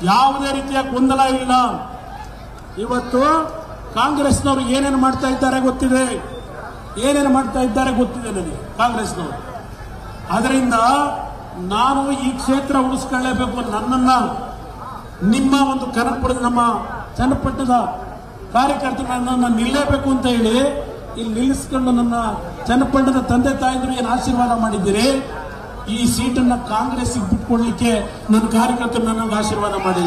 ಯಾವುದೇ ರೀತಿಯ ಗೊಂದಲ ಇಲ್ಲ ಇವತ್ತು ಕಾಂಗ್ರೆಸ್ನವರು ಏನೇನು ಮಾಡ್ತಾ ಇದ್ದಾರೆ ಗೊತ್ತಿದೆ ಏನೇನು ಮಾಡ್ತಾ ಇದ್ದಾರೆ ಗೊತ್ತಿದೆ ನನಗೆ ಕಾಂಗ್ರೆಸ್ನವರು ಅದರಿಂದ ನಾನು ಈ ಕ್ಷೇತ್ರ ಉಳಿಸ್ಕೊಳ್ಳೇಬೇಕು ನನ್ನನ್ನ ನಿಮ್ಮ ಒಂದು ಕನಪುರದ ನಮ್ಮ ಚನ್ನಪಟ್ಟಣದ ಕಾರ್ಯಕರ್ತರು ನನ್ನನ್ನು ನಿಲ್ಲೇಬೇಕು ಅಂತ ಹೇಳಿ ಇಲ್ಲಿ ನಿಲ್ಲಿಸ್ಕೊಂಡು ನನ್ನ ಚನ್ನಪಟ್ಟಣದ ತಂದೆ ತಾಯಿದ್ರು ಏನು ಆಶೀರ್ವಾದ ಮಾಡಿದ್ದೀರಿ ಈ ಸೀಟನ್ನ ಕಾಂಗ್ರೆಸ್ಗೆ ಬಿಟ್ಕೊಡ್ಲಿಕ್ಕೆ ನನ್ನ ಕಾರ್ಯಕರ್ತರು ನನಗೆ ಆಶೀರ್ವಾದ ಮಾಡಿಲ್ಲ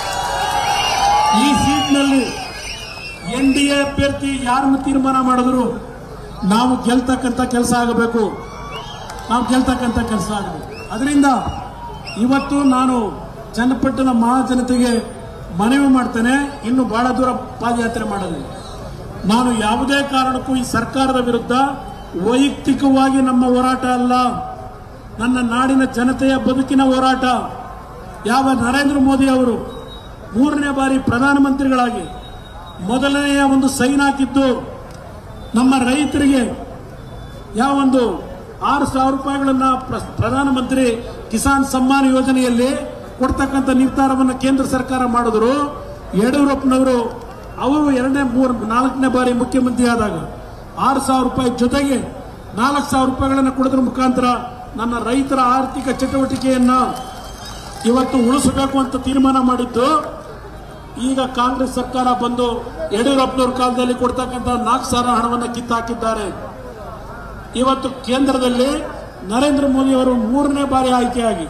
ಈ ಸೀಟ್ನಲ್ಲಿ ಎನ್ ಡಿ ಎ ಅಭ್ಯರ್ಥಿ ಯಾರನ್ನು ತೀರ್ಮಾನ ಮಾಡಿದ್ರು ನಾವು ಗೆಲ್ತಕ್ಕಂಥ ಕೆಲಸ ಆಗಬೇಕು ನಾವು ಗೆಲ್ತಕ್ಕಂಥ ಕೆಲಸ ಆಗಬೇಕು ಅದರಿಂದ ಇವತ್ತು ನಾನು ಚನ್ನಪಟ್ಟಣ ಮಹಾಜನತೆಗೆ ಮನವಿ ಮಾಡ್ತೇನೆ ಇನ್ನು ಬಹಳ ದೂರ ಪಾದಯಾತ್ರೆ ಮಾಡೋದಿಲ್ಲ ನಾನು ಯಾವುದೇ ಕಾರಣಕ್ಕೂ ಈ ಸರ್ಕಾರದ ವಿರುದ್ಧ ವೈಯಕ್ತಿಕವಾಗಿ ನಮ್ಮ ಹೋರಾಟ ಅಲ್ಲ ನನ್ನ ನಾಡಿನ ಜನತೆಯ ಬದುಕಿನ ಹೋರಾಟ ಯಾವ ನರೇಂದ್ರ ಮೋದಿ ಅವರು ಮೂರನೇ ಬಾರಿ ಪ್ರಧಾನಮಂತ್ರಿಗಳಾಗಿ ಮೊದಲನೆಯ ಒಂದು ಸೈನ್ ಹಾಕಿದ್ದು ನಮ್ಮ ರೈತರಿಗೆ ಯಾವ ಒಂದು ಆರು ಸಾವಿರ ರೂಪಾಯಿಗಳನ್ನ ಪ್ರ- ಪ್ರಧಾನಮಂತ್ರಿ ಕಿಸಾನ್ ಸಮ್ಮಾನ್ ಯೋಜನೆಯಲ್ಲಿ ಕೊಡ್ತಕ್ಕಂಥ ನಿರ್ಧಾರವನ್ನು ಕೇಂದ್ರ ಸರ್ಕಾರ ಮಾಡಿದ್ರು ಯಡಿಯೂರಪ್ಪನವರು ಅವರು ಎರಡನೇ ಮೂರು ನಾಲ್ಕನೇ ಬಾರಿ ಮುಖ್ಯಮಂತ್ರಿ ಆದಾಗ ಆರು ಸಾವಿರ ರೂಪಾಯಿ ಜೊತೆಗೆ ನಾಲ್ಕು ಸಾವಿರ ರೂಪಾಯಿಗಳನ್ನು ಕೊಡೋದ್ರ ಮುಖಾಂತರ ನನ್ನ ರೈತರ ಆರ್ಥಿಕ ಚಟುವಟಿಕೆಯನ್ನ ಇವತ್ತು ಉಳಿಸಬೇಕು ಅಂತ ತೀರ್ಮಾನ ಮಾಡಿದ್ದು ಈಗ ಕಾಂಗ್ರೆಸ್ ಸರ್ಕಾರ ಬಂದು ಯಡಿಯೂರಪ್ಪನವ್ರ ಕಾಲದಲ್ಲಿ ಕೊಡ್ತಕ್ಕಂಥ ನಾಲ್ಕು ಸಾವಿರ ಹಣವನ್ನು ಕಿತ್ತಾಕಿದ್ದಾರೆ ಇವತ್ತು ಕೇಂದ್ರದಲ್ಲಿ ನರೇಂದ್ರ ಮೋದಿ ಅವರು ಮೂರನೇ ಬಾರಿ ಆಯ್ಕೆಯಾಗಿ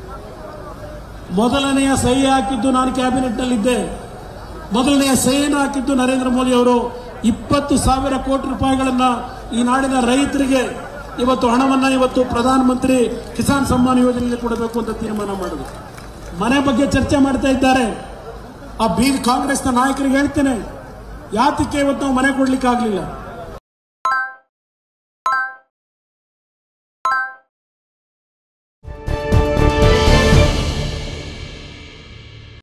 ಮೊದಲನೆಯ ಸಹಿ ಹಾಕಿದ್ದು ನಾನು ಕ್ಯಾಬಿನೆಟ್ನಲ್ಲಿದ್ದೆ ಮೊದಲನೆಯ ಸಹಿಯನ್ನು ಹಾಕಿದ್ದು ನರೇಂದ್ರ ಮೋದಿ ಅವರು ಇಪ್ಪತ್ತು ಸಾವಿರ ಕೋಟಿ ರೂಪಾಯಿಗಳನ್ನ ಈ ನಾಡಿನ ರೈತರಿಗೆ ಇವತ್ತು ಹಣವನ್ನ ಇವತ್ತು ಪ್ರಧಾನಮಂತ್ರಿ ಕಿಸಾನ್ ಸಮ್ಮಾನ್ ಯೋಜನೆಯಲ್ಲಿ ಕೊಡಬೇಕು ಅಂತ ತೀರ್ಮಾನ ಮಾಡಿದ್ರು ಮನೆ ಬಗ್ಗೆ ಚರ್ಚೆ ಮಾಡ್ತಾ ಇದ್ದಾರೆ ಆ ಬೀದ್ ಕಾಂಗ್ರೆಸ್ನ ನಾಯಕರಿಗೆ ಹೇಳ್ತೇನೆ ಯಾತಕ್ಕೆ ಇವತ್ತು ನಾವು ಮನೆ ಕೊಡ್ಲಿಕ್ಕೆ ಆಗ್ಲಿಲ್ಲ